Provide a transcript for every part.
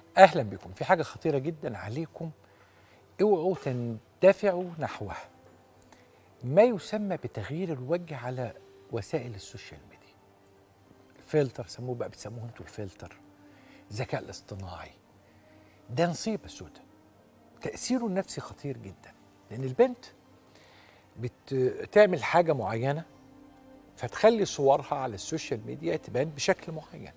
اهلا بكم في حاجه خطيره جدا عليكم اوعوا تندفعوا نحوها ما يسمى بتغيير الوجه على وسائل السوشيال ميديا الفلتر سموه بقى بتسموه انتوا الفلتر الذكاء الاصطناعي ده نصيبه سودة تأثيره النفسي خطير جدا لأن البنت بتعمل حاجة معينة فتخلي صورها على السوشيال ميديا تبان بشكل معين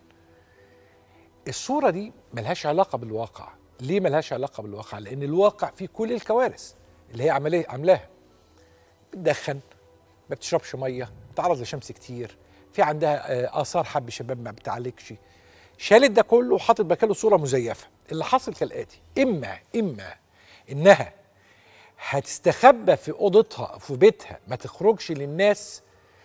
الصورة دي ملهاش علاقة بالواقع ليه ملهاش علاقة بالواقع لأن الواقع فيه كل الكوارث اللي هي عملية عاملاها بتدخن ما بتشربش مية بتعرض لشمس كتير في عندها آه، آثار حب شباب ما بتعالجش شالت ده كله وحاطط مكانه صورة مزيفة اللي حصل كالآتي إما إما إنها هتستخبى في اوضتها في بيتها ما تخرجش للناس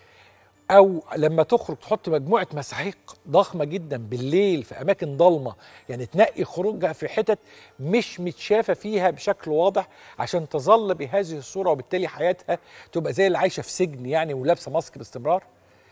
او لما تخرج تحط مجموعه مساحيق ضخمه جدا بالليل في اماكن ضلمه يعني تنقي خروجها في حتت مش متشافه فيها بشكل واضح عشان تظل بهذه الصوره وبالتالي حياتها تبقى زي اللي عايشه في سجن يعني ولابسه ماسك باستمرار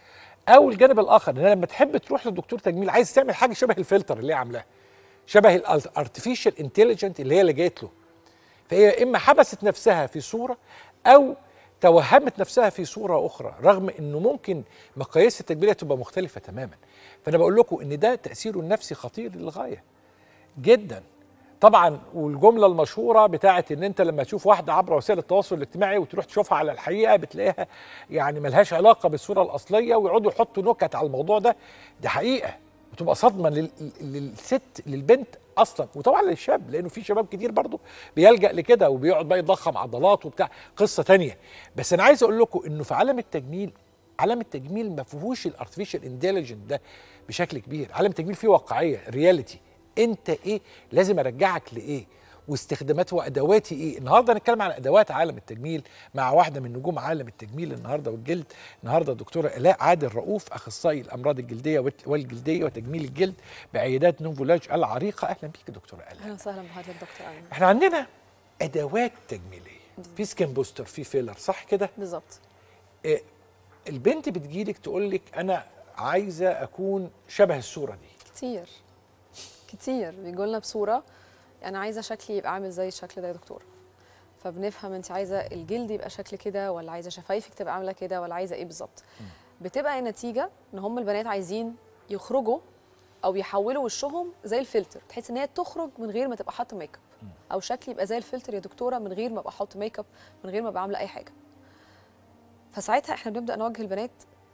او الجانب الاخر ان لما تحب تروح لدكتور تجميل عايز تعمل حاجه شبه الفلتر اللي هي عاملاه شبه الارتفيشال انتليجنت اللي هي اللي جايت له فهي اما حبست نفسها في صوره او توهمت نفسها في صوره اخرى رغم انه ممكن مقاييس التجميليه تبقى مختلفه تماما فانا بقول لكم ان ده تاثيره النفسي خطير للغايه جدا طبعا والجمله المشهوره بتاعت ان انت لما تشوف واحده عبر وسائل التواصل الاجتماعي وتروح تشوفها على الحقيقه بتلاقيها يعني ملهاش علاقه بالصوره الاصليه ويقعدوا يحطوا نكت على الموضوع ده ده حقيقه بتبقى صدمه لل- للست للبنت اصلا وطبعا للشاب لانه في شباب كتير برضه بيلجا لكده وبيقعد بقى يضخم عضلات وبتاع قصه تانية بس انا عايز اقول لكم انه في عالم التجميل عالم التجميل ما فيهوش الارتفيشال انتليجنت ده بشكل كبير عالم التجميل فيه واقعيه رياليتي انت ايه لازم ارجعك لايه واستخدامات وادواتي ايه النهارده هنتكلم عن ادوات عالم التجميل مع واحده من نجوم عالم التجميل النهارده والجلد النهارده الدكتوره الاء عادل رؤوف اخصائي الامراض الجلديه والت- والجلديه وتجميل الجلد بعيادات نوفولاج العريقه اهلا بيك دكتوره الاء اهلا وسهلا بحضرتك دكتور ايمن احنا عندنا ادوات تجميليه في سكين بوستر في فيلر صح كده بالظبط إيه، البنت بتجيلك تقول لك انا عايزه اكون شبه الصوره دي كتير كتير بيجوا لنا بصوره انا عايزه شكلي يبقى عامل زي الشكل ده يا دكتور فبنفهم انت عايزه الجلد يبقى شكل كده ولا عايزه شفايفك تبقى عامله كده ولا عايزه ايه بالظبط بتبقى النتيجه ان هم البنات عايزين يخرجوا او يحولوا وشهم زي الفلتر تحس ان هي تخرج من غير ما تبقى حاطه ميك اب او شكلي يبقى زي الفلتر يا دكتوره من غير ما ابقى حاطه ميك اب من غير ما ابقى عامله اي حاجه فساعتها احنا بنبدا نوجه البنات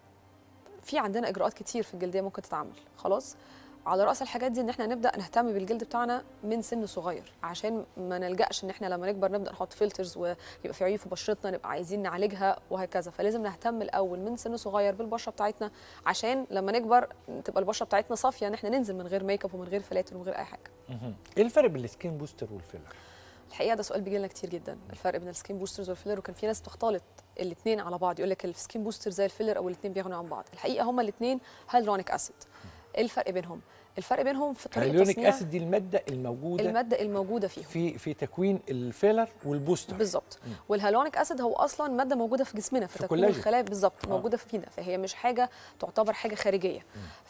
في عندنا اجراءات كتير في الجلديه ممكن تتعمل خلاص على راس الحاجات دي ان احنا نبدا نهتم بالجلد بتاعنا من سن صغير عشان ما نلجاش ان احنا لما نكبر نبدا نحط فلترز ويبقى في عيوب في بشرتنا نبقى عايزين نعالجها وهكذا فلازم نهتم الاول من سن صغير بالبشره بتاعتنا عشان لما نكبر تبقى البشره بتاعتنا صافيه ان احنا ننزل من غير ميك اب ومن غير فلاتر ومن غير اي حاجه ايه الفرق بين السكين بوستر والفيلر الحقيقه ده سؤال بيجي لنا كتير جدا الفرق بين السكين بوسترز والفيلر وكان في ناس بتختلط الاثنين على بعض يقول لك السكين بوستر زي الفيلر او الاثنين بيغنوا عن بعض الحقيقه هما الاثنين هيالورونيك اسيد ايه الفرق بينهم الفرق بينهم في طريقه هيلونيك تصنيع اسيد دي الماده الموجوده الماده الموجوده فيهم في في تكوين الفيلر والبوستر بالظبط والهالونيك اسيد هو اصلا ماده موجوده في جسمنا في في تكوين كولاجين. الخلايا بالظبط آه. موجوده فينا فهي مش حاجه تعتبر حاجه خارجيه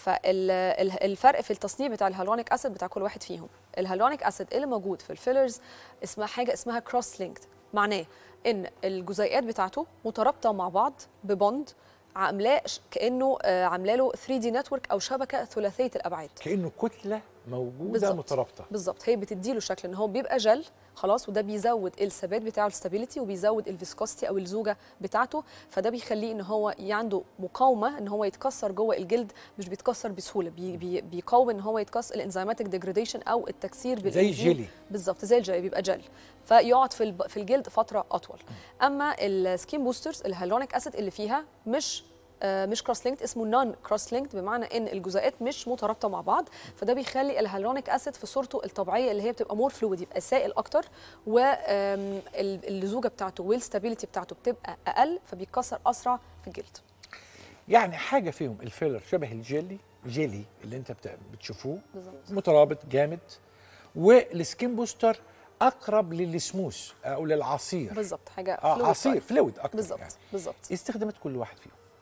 فالفرق في التصنيع بتاع الهالونيك اسيد بتاع كل واحد فيهم الهالونيك اسيد اللي موجود في الفيلرز اسمها حاجه اسمها كروس لينكد معناه ان الجزيئات بتاعته مترابطه مع بعض ببوند عاملاه ش- كانه آه، عامله له 3 دي نتورك او شبكه ثلاثيه الابعاد كانه كتله موجوده بالظبط. مترابطه بالظبط هي بتديله شكل ان هو بيبقى جل خلاص وده بيزود الثبات بتاعه الستابيليتي وبيزود الفيسكوستي او الزوجه بتاعته فده بيخليه ان هو عنده مقاومه ان هو يتكسر جوه الجلد مش بيتكسر بسهوله بي بي بيقاوم ان هو يتكسر الانزيماتيك ديجريديشن او التكسير زي بالإنزيم. الجيلي بالظبط زي الجل بيبقى جل فيقعد في الب- في الجلد فتره اطول اما السكين بوسترز الهالونيك اسيد اللي فيها مش آه، مش كروس لينكد اسمه نون كروس لينكد بمعنى ان الجزيئات مش مترابطه مع بعض فده بيخلي الهالونيك اسيد في صورته الطبيعيه اللي هي بتبقى مور فلويد يبقى سائل اكتر واللزوجه بتاعته والستابيليتي بتاعته بتبقى اقل فبيتكسر اسرع في الجلد يعني حاجه فيهم الفيلر شبه الجيلي جيلي اللي انت بت- بتشوفوه بالظبط مترابط جامد والسكين بوستر اقرب للسموث او للعصير بالظبط حاجه اه fluid عصير type. فلويد اكتر بالظبط يعني. بالظبط ايه استخدامات كل واحد فيهم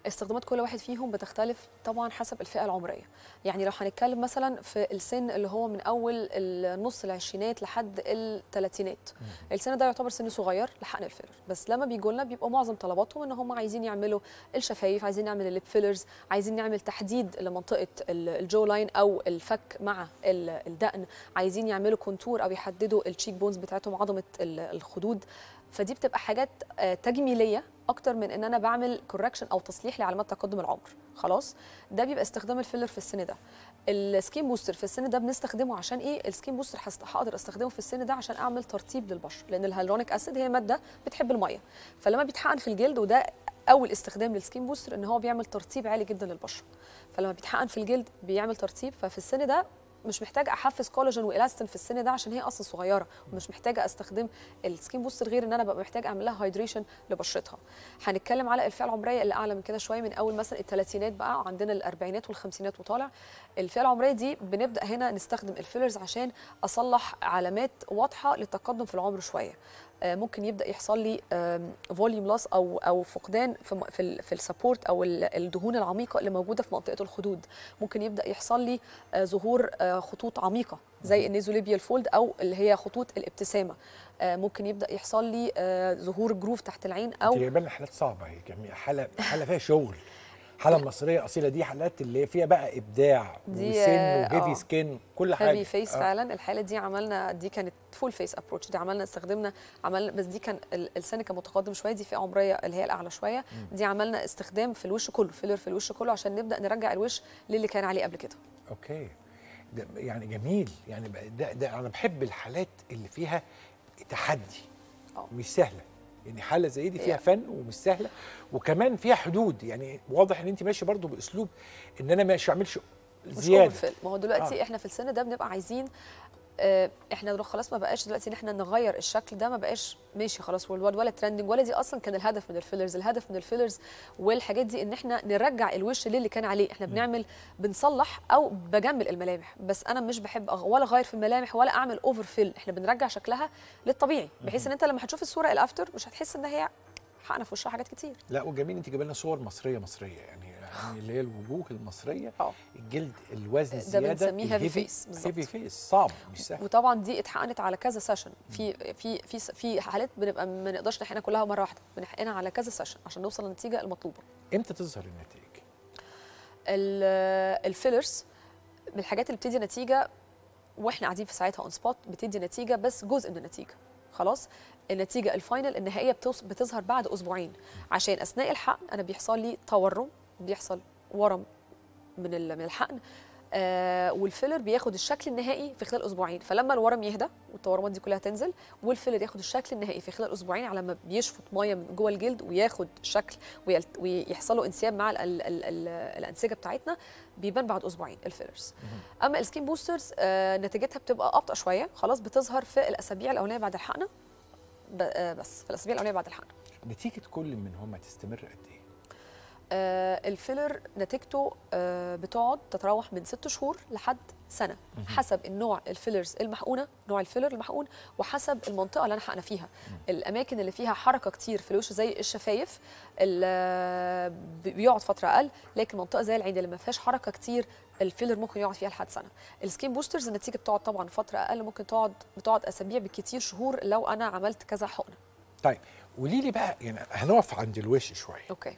استخدامات كل واحد فيهم بتختلف طبعا حسب الفئه العمريه يعني لو هنتكلم مثلا في السن اللي هو من اول النص العشرينات لحد الثلاثينات السن ده يعتبر سن صغير لحقن الفيلر بس لما بيجوا لنا بيبقى معظم طلباتهم ان هم عايزين يعملوا الشفايف عايزين نعمل الليب فيلرز عايزين نعمل تحديد لمنطقه ال- الجو لاين او الفك مع ال- الدقن عايزين يعملوا كونتور او يحددوا التشيك بونز بتاعتهم عظمه ال- الخدود فدي بتبقى حاجات آه، تجميليه اكتر من ان انا بعمل كوركشن او تصليح لعلامات تقدم العمر خلاص ده بيبقى استخدام الفيلر في السن ده السكين بوستر في السن ده بنستخدمه عشان ايه السكين بوستر هست- هقدر استخدمه في السن ده عشان اعمل ترطيب للبشره لان الهيالورونيك اسيد هي ماده بتحب الميه فلما بيتحقن في الجلد وده اول استخدام للسكين بوستر ان هو بيعمل ترطيب عالي جدا للبشره فلما بيتحقن في الجلد بيعمل ترطيب ففي السن ده مش محتاجه احفز كولاجين والاستين في السن ده عشان هي اصلا صغيره ومش محتاجه استخدم السكين بوستر غير ان انا ببقى محتاجه اعمل لها هايدريشن لبشرتها هنتكلم على الفئه العمريه اللي اعلى من كده شويه من اول مثلا الثلاثينات بقى عندنا الاربعينات والخمسينات وطالع الفئه العمريه دي بنبدا هنا نستخدم الفيلرز عشان اصلح علامات واضحه للتقدم في العمر شويه آه، ممكن يبدا يحصل لي فوليوم لاس او او فقدان في م- في ال- في السبورت او ال- الدهون العميقه اللي موجوده في منطقه الخدود ممكن يبدا يحصل لي آه، ظهور آه، خطوط عميقه زي النيزوليبيال فولد او اللي هي خطوط الابتسامه آه، ممكن يبدا يحصل لي آه، ظهور جروف تحت العين انت او جايبه لنا حالات صعبه هي جميع حاله حاله فيها شغل حاله مصريه اصيله دي حالات اللي فيها بقى ابداع دي، وسن آه، وهيفي آه. سكين كل حاجه هيفي فيس آه. فعلا الحاله دي عملنا دي كانت فول فيس ابروتش دي عملنا استخدمنا عملنا بس دي كان ال- السن كان متقدم شويه دي فئه عمريه اللي هي الاعلى شويه دي عملنا استخدام في الوش كله فيلر في الوش كله عشان نبدا نرجع الوش للي كان عليه قبل كده اوكي ده يعني جميل يعني بقى ده, ده انا بحب الحالات اللي فيها تحدي آه. مش سهله يعني حاله زي دي فيها هي. فن ومش سهله وكمان فيها حدود يعني واضح ان انت ماشيه برضو باسلوب ان انا مش اعملش مش زياده overfill. ما هو دلوقتي آه. آه. احنا في السن ده بنبقى عايزين آه، احنا دلوقتي خلاص ما بقاش دلوقتي ان احنا نغير الشكل ده ما بقاش ماشي خلاص ولا ولا ترندنج ولا دي اصلا كان الهدف من الفيلرز الهدف من الفيلرز والحاجات دي ان احنا نرجع الوش للي كان عليه احنا بنعمل بنصلح او بجمل الملامح بس انا مش بحب أغ- ولا اغير في الملامح ولا اعمل اوفر فيل احنا بنرجع شكلها للطبيعي بحيث ان انت لما هتشوف الصوره الافتر مش هتحس ان هي حقنا في وشها حاجات كتير لا وجميل انت جايبه لنا صور مصريه مصريه يعني يعني اللي هي الوجوه المصريه اه الجلد الوزن ده الزياده بنسميه heavy الهيفي- face بالظبط. هيفي فيس صعب مش سهل وطبعا دي اتحقنت على كذا سيشن في في في في حالات بنبقى ما نقدرش نحقنها كلها مره واحده بنحقنها على كذا سيشن عشان نوصل للنتيجه المطلوبه امتى تظهر النتائج ال- الفيلرز من الحاجات اللي بتدي نتيجه واحنا قاعدين في ساعتها اون سبوت بتدي نتيجه بس جزء من النتيجه خلاص النتيجه الفاينل النهائيه بتوص- بتظهر بعد اسبوعين عشان اثناء الحقن انا بيحصل لي تورم بيحصل ورم من ال- من الحقن آه والفيلر بياخد الشكل النهائي في خلال اسبوعين فلما الورم يهدى والتورمات دي كلها تنزل والفيلر ياخد الشكل النهائي في خلال اسبوعين على ما بيشفط ميه من جوه الجلد وياخد شكل ويلت- ويحصل له انسياب مع ال ال ال ال الانسجه بتاعتنا بيبان بعد اسبوعين الفيلرز اما السكين بوسترز آه نتيجتها بتبقى ابطا شويه خلاص بتظهر في الاسابيع الاولانيه بعد الحقنه ب- آه بس في الاسابيع الاولانيه بعد الحقنه نتيجه كل منهما تستمر قد ايه آه، الفيلر نتيجته آه، بتقعد تتراوح من ست شهور لحد سنه حسب النوع الفيلرز المحقونه نوع الفيلر المحقون وحسب المنطقه اللي انا حقنه فيها الاماكن اللي فيها حركه كتير في الوش زي الشفايف ال- آه، بيقعد فتره اقل لكن منطقه زي العين اللي ما فيهاش حركه كتير الفيلر ممكن يقعد فيها لحد سنه السكين بوسترز النتيجه بتقعد طبعا فتره اقل ممكن تقعد بتقعد اسابيع بالكتير شهور لو انا عملت كذا حقنه طيب قولي لي بقى يعني هنقف عند الوش شويه اوكي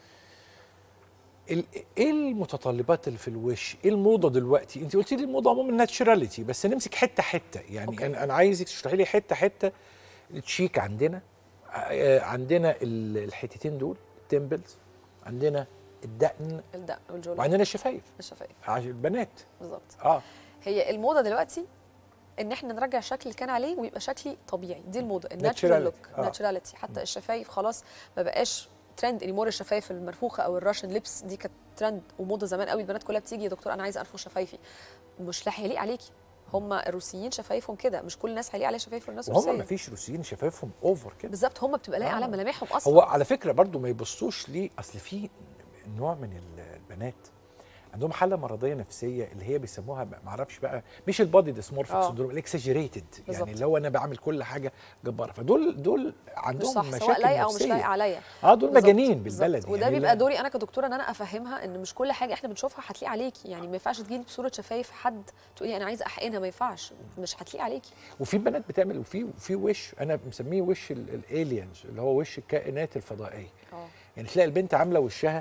ال- ايه المتطلبات اللي في الوش ايه الموضه دلوقتي انت قلتي لي الموضه عموما ناتشراليتي بس نمسك حته حته يعني أوكي. انا انا عايزك تشرحي لي حته حته التشيك عندنا آه، عندنا ال- الحتتين دول التمبلز عندنا الدقن الدقن والجولة وعندنا الشفايف الشفايف عشان البنات بالظبط اه هي الموضه دلوقتي ان احنا نرجع الشكل اللي كان عليه ويبقى شكلي طبيعي دي الموضه الناتشرال لوك Naturality. آه. ناتشراليتي حتى الشفايف خلاص ما بقاش ترند انيمور الشفايف المنفوخه او الراشن ليبس دي كانت ترند وموضه زمان قوي البنات كلها بتيجي يا دكتور انا عايزه انفخ شفايفي مش لا هيليق عليكي هم الروسيين شفايفهم كده مش كل الناس هيليق عليها شفايف الناس وهم ما الروسيه فيش روسيين شفايفهم اوفر كده بالظبط هم بتبقى لايقه آه. على ملامحهم اصلا هو على فكره برضو ما يبصوش ليه اصل في نوع من ال- البنات عندهم حاله مرضيه نفسيه اللي هي بيسموها ما اعرفش بقى مش البادي ديسمورفيك آه. سندروم الاكسجريتد بالظبط. يعني اللي هو انا بعمل كل حاجه جباره فدول دول مش عندهم صح مشاكل سواء لايقه او مش نفسية. لايقه عليا اه دول بالظبط، مجانين بالظبط. بالبلد وده يعني بيبقى لا- دوري انا كدكتوره ان انا افهمها ان مش كل حاجه احنا بنشوفها هتليق عليكي يعني ما ينفعش تجيلي بصوره شفايف حد تقولي انا عايزه احقنها ما ينفعش مش هتليق عليكي وفي بنات بتعمل وفي وفي وش انا مسميه وش الالينز اللي هو وش الكائنات الفضائيه اه يعني تلاقي البنت عامله وشها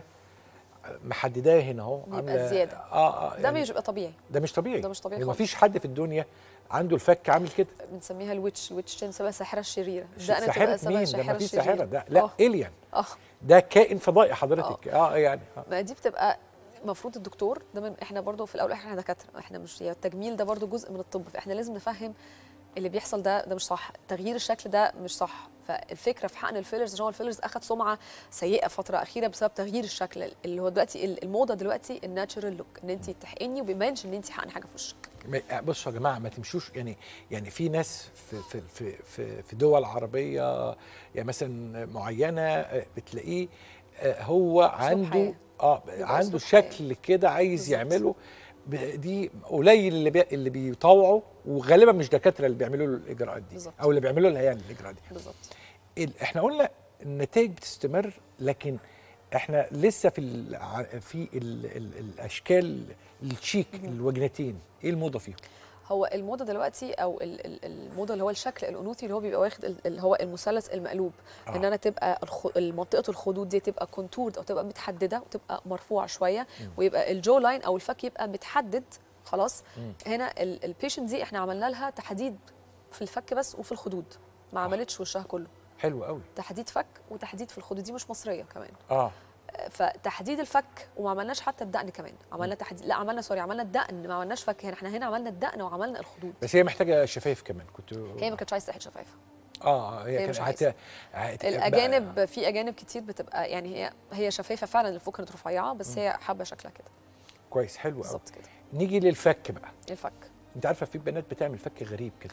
محدداه هنا اهو بيبقى عامله زيادة. اه اه ده يعني مش بيبقى طبيعي ده مش طبيعي ده مش طبيعي وما خالص. فيش حد في الدنيا عنده الفك عامل كده بنسميها الويتش الويتش بتبقى ساحره الشريره ده ساحرة تبقى سبب مين ده الساحره ما فيش الشريره ساحرة ده لا آه. إليان اه ده كائن فضائي حضرتك اه, يعني آه. ما دي بتبقى المفروض الدكتور ده من احنا برضو في الاول والاخر احنا دكاتره احنا مش يعني التجميل ده برضو جزء من الطب فاحنا لازم نفهم اللي بيحصل ده ده مش صح تغيير الشكل ده مش صح فالفكره في حقن الفيلرز عشان هو الفيلرز اخد سمعه سيئه فتره اخيره بسبب تغيير الشكل اللي هو دلوقتي ال- الموضه دلوقتي الناتشرال لوك ان انت تحقني وما يبانش ان انت حقن حاجه في وشك ما- بصوا يا جماعه ما تمشوش يعني يعني في ناس في في في في, في دول عربيه يعني مثلا معينه آه، بتلاقيه آه، هو عنده حياة. اه بيبقى عنده أسلوب حياة. شكل كده عايز بالظبط. يعمله ب- دي قليل اللي بي اللي بيطوعوا وغالبا مش دكاتره اللي بيعملوا له الاجراءات دي بالظبط. او اللي بيعملوا لها يعني الاجراءات دي بالظبط ال- احنا قلنا النتائج بتستمر لكن احنا لسه في ال في ال ال الاشكال الشيك الوجنتين ايه الموضه فيهم هو الموضه دلوقتي او ال- ال- الموضه اللي هو الشكل الانوثي اللي هو بيبقى واخد ال- اللي هو المثلث المقلوب آه. ان انا تبقى الخ- منطقه الخدود دي تبقى كونتورد او تبقى متحدده وتبقى مرفوعه شويه ويبقى الجو لاين او الفك يبقى متحدد خلاص هنا البيشنت دي احنا عملنا لها تحديد في الفك بس وفي الخدود ما عملتش وشها كله حلو قوي تحديد فك وتحديد في الخدود دي مش مصريه كمان اه فتحديد الفك وما عملناش حتى الدقن كمان عملنا تحديد لا عملنا سوري عملنا الدقن ما عملناش فك هنا احنا هنا عملنا الدقن وعملنا الخدود بس هي محتاجه شفايف كمان كنت هي ما كانتش عايزه تحت شفايفها اه هي, هي كان مش هت... عايزة. هت... الاجانب في اجانب كتير بتبقى يعني هي هي شفايفه فعلا اللي فوق كانت رفيعه بس هي حابه شكلها كده كويس حلو قوي بالظبط كده نيجي للفك بقى الفك انت عارفه في بنات بتعمل فك غريب كده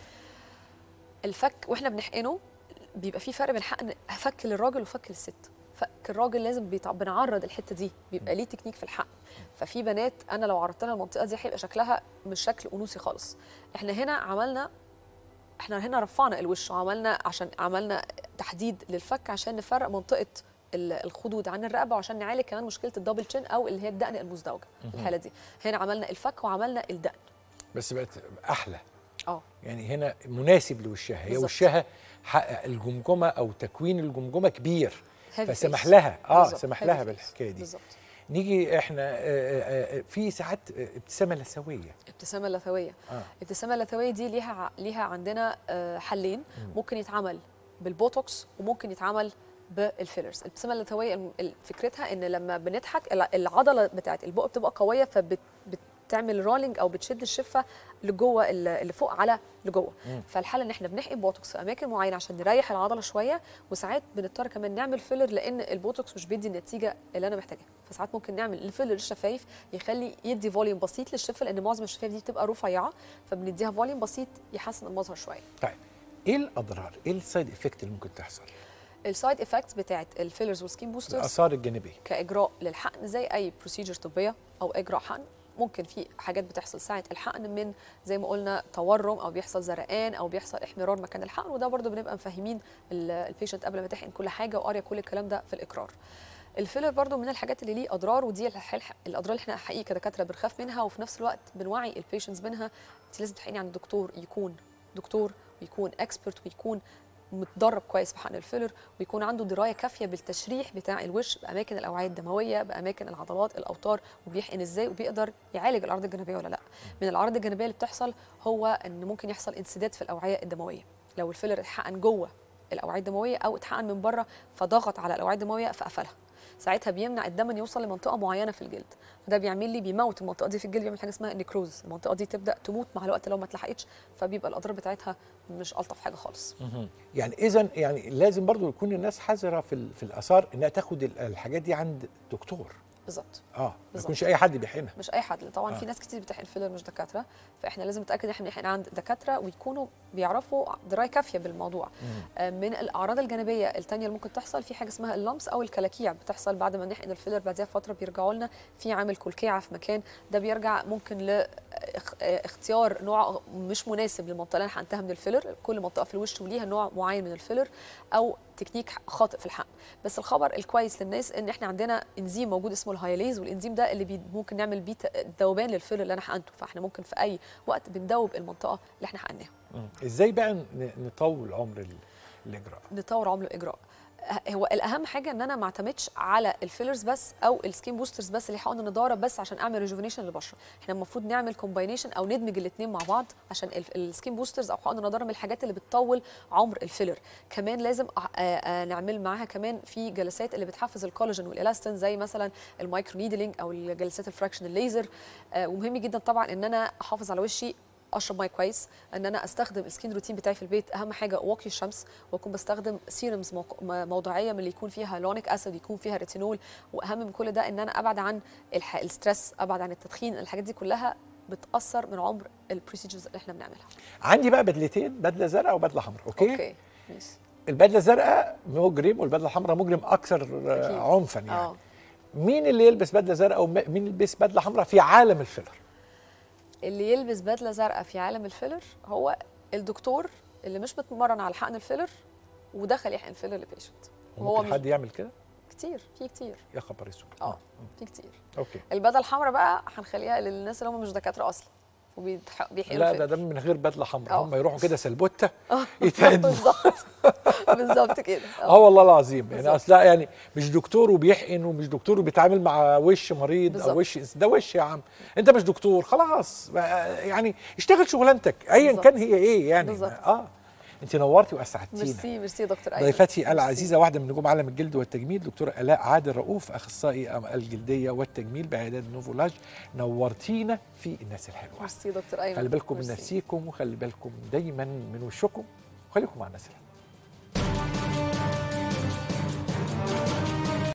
الفك واحنا بنحقنه بيبقى في فرق بين حقن فك للراجل وفك للست فك الراجل لازم بيتع... بنعرض الحته دي بيبقى ليه تكنيك في الحقن ففي بنات انا لو عرضت لها المنطقه دي هيبقى شكلها مش شكل انوثي خالص احنا هنا عملنا احنا هنا رفعنا الوش وعملنا عشان عملنا تحديد للفك عشان نفرق منطقه ال- الخدود عن الرقبه وعشان نعالج كمان مشكله الدبل تشين او اللي هي الدقن المزدوجه الحاله دي هنا عملنا الفك وعملنا الدقن بس بقت احلى اه يعني هنا مناسب لوشها هي بالظبط. وشها حقق الجمجمه او تكوين الجمجمه كبير heavy فسمح face. لها اه بالظبط، سمح heavy لها face. بالحكايه دي بالظبط نيجي احنا آه، آه، آه، في ساعات آه، ابتسامه لثويه ابتسامه لثويه اه الابتسامه اللثويه دي ليها ع- ليها عندنا آه، حلين ممكن يتعمل بالبوتوكس وممكن يتعمل بالفيلرز الابتسامه اللثويه الم- ال- فكرتها ان لما بنضحك الع- العضله بتاعت البق بتبقى قويه فبتعمل رولينج او بتشد الشفه لجوه ال- اللي فوق على لجوه فالحاله ان احنا بنحقن بوتوكس في اماكن معينه عشان نريح العضله شويه وساعات بنضطر كمان نعمل فيلر لان البوتوكس مش بيدي النتيجه اللي انا محتاجاها فساعات ممكن نعمل الفيلر للشفايف يخلي يدي فوليوم بسيط للشفه لان معظم الشفايف دي بتبقى رفيعه فبنديها فوليوم بسيط يحسن المظهر شويه طيب ايه الاضرار ايه السايد افكت اللي ممكن تحصل السايد افكتس بتاعت الفيلرز والسكين بوسترز الاثار الجانبيه كاجراء للحقن زي اي بروسيجر طبيه او اجراء حقن ممكن في حاجات بتحصل ساعه الحقن من زي ما قلنا تورم او بيحصل زرقان او بيحصل احمرار مكان الحقن وده برضو بنبقى مفهمين البيشنت قبل ما تحقن كل حاجه وقاريه كل الكلام ده في الاقرار الفيلر برضو من الحاجات اللي ليه اضرار ودي الح- الح- الاضرار اللي احنا حقيقي كدكاتره بنخاف منها وفي نفس الوقت بنوعي البيشنتس منها انت لازم تحقني عند دكتور يكون دكتور ويكون اكسبرت ويكون متدرب كويس في حقن الفيلر ويكون عنده درايه كافيه بالتشريح بتاع الوش باماكن الاوعيه الدمويه باماكن العضلات الاوتار وبيحقن ازاي وبيقدر يعالج الاعراض الجانبيه ولا لا من الاعراض الجانبيه اللي بتحصل هو ان ممكن يحصل انسداد في الاوعيه الدمويه لو الفيلر اتحقن جوه الاوعيه الدمويه او اتحقن من بره فضغط على الاوعيه الدمويه فقفلها ساعتها بيمنع الدم ان يوصل لمنطقه معينه في الجلد وده بيعمل لي بيموت المنطقه دي في الجلد بيعمل حاجه اسمها نيكروز المنطقه دي تبدا تموت مع الوقت لو ما اتلحقتش فبيبقى الاضرار بتاعتها مش الطف حاجه خالص يعني اذا يعني لازم برضو يكون الناس حذره في ال- في الاثار انها تاخد ال- الحاجات دي عند دكتور بالظبط اه بالظبط. يكونش اي حد بيحقنها مش اي حد طبعا آه. في ناس كتير بتحقن فيلر مش دكاتره فاحنا لازم نتاكد ان احنا بنحقن عند دكاتره ويكونوا بيعرفوا درايه كافيه بالموضوع آه، من الاعراض الجانبيه الثانيه اللي ممكن تحصل في حاجه اسمها اللمس او الكلاكيع بتحصل بعد ما نحقن الفيلر بعدها فتره بيرجعوا لنا في عامل كلكيعه في مكان ده بيرجع ممكن لاختيار نوع مش مناسب للمنطقه اللي انا حقنتها من الفيلر كل منطقه في الوش وليها نوع معين من الفيلر او تكنيك خاطئ في الحقن بس الخبر الكويس للناس ان احنا عندنا انزيم موجود اسمه الهايليز والانزيم ده اللي بي ممكن نعمل بيه ت- ذوبان للفيلر اللي انا حقنته فاحنا ممكن في اي وقت بندوب المنطقه اللي احنا حقناها مم. ازاي بقى ن- نطول عمر ال- الاجراء نطور عمر الاجراء أه- هو الاهم حاجه ان انا ما اعتمدش على الفيلرز بس او السكين بوسترز بس اللي حقن النضاره بس عشان اعمل ريجوفينيشن للبشره احنا المفروض نعمل كومباينيشن او ندمج الاثنين مع بعض عشان ال- السكين بوسترز او حقن النضاره من الحاجات اللي بتطول عمر الفيلر كمان لازم أ- آ- آ- نعمل معاها كمان في جلسات اللي بتحفز الكولاجين والالاستين زي مثلا المايكرو نيدلينج او الجلسات الفراكشن الليزر آه، ومهم جدا طبعا ان انا احافظ على وشي اشرب ميه كويس ان انا استخدم السكين روتين بتاعي في البيت اهم حاجه واقي الشمس واكون بستخدم سيرمز موق- م- موضعيه من اللي يكون فيها لونيك اسيد يكون فيها ريتينول واهم من كل ده ان انا ابعد عن الح... الستريس ابعد عن التدخين الحاجات دي كلها بتاثر من عمر البروسيجرز اللي احنا بنعملها عندي بقى بدلتين بدله زرقاء وبدله حمراء اوكي, اوكي ماشي البدله الزرقاء مجرم والبدله الحمراء مجرم اكثر آه، أكيد. عنفا يعني اه مين اللي يلبس بدله زرقاء ومين يلبس بدله حمراء في عالم الفيلر اللي يلبس بدله زرقاء في عالم الفيلر هو الدكتور اللي مش متمرن على حقن الفيلر ودخل يحقن فيلر لبيشنت وهو ممكن مش حد يعمل كده كتير في كتير يا خبر اسود اه في كتير اوكي البدله الحمراء بقى هنخليها للناس اللي هم مش دكاتره اصلا وبيحقنوا لا فيلر. ده ده من غير بدله حمراء آه. هم يروحوا كده سلبوته آه، يتهدوا بالظبط بالظبط كده اه والله العظيم يعني بالظبط. اصل لا يعني مش دكتور وبيحقن ومش دكتور وبيتعامل مع وش مريض بالظبط. او وش ده وش يا عم انت مش دكتور خلاص بقى يعني اشتغل شغلانتك ايا بالظبط. كان هي ايه يعني بالظبط. اه انت نورتي واسعدتينا ميرسي ميرسي يا دكتور ايمن ضيفتي ميرسي. العزيزه واحده من نجوم عالم الجلد والتجميل دكتوره الاء عادل رؤوف اخصائي الجلديه والتجميل بعيادات نوفولاج نورتينا في الناس الحلوه ميرسي يا دكتور ايمن خلي بالكم من ميرسي. نفسيكم وخلي بالكم دايما من وشكم وخليكم مع الناس الحلوه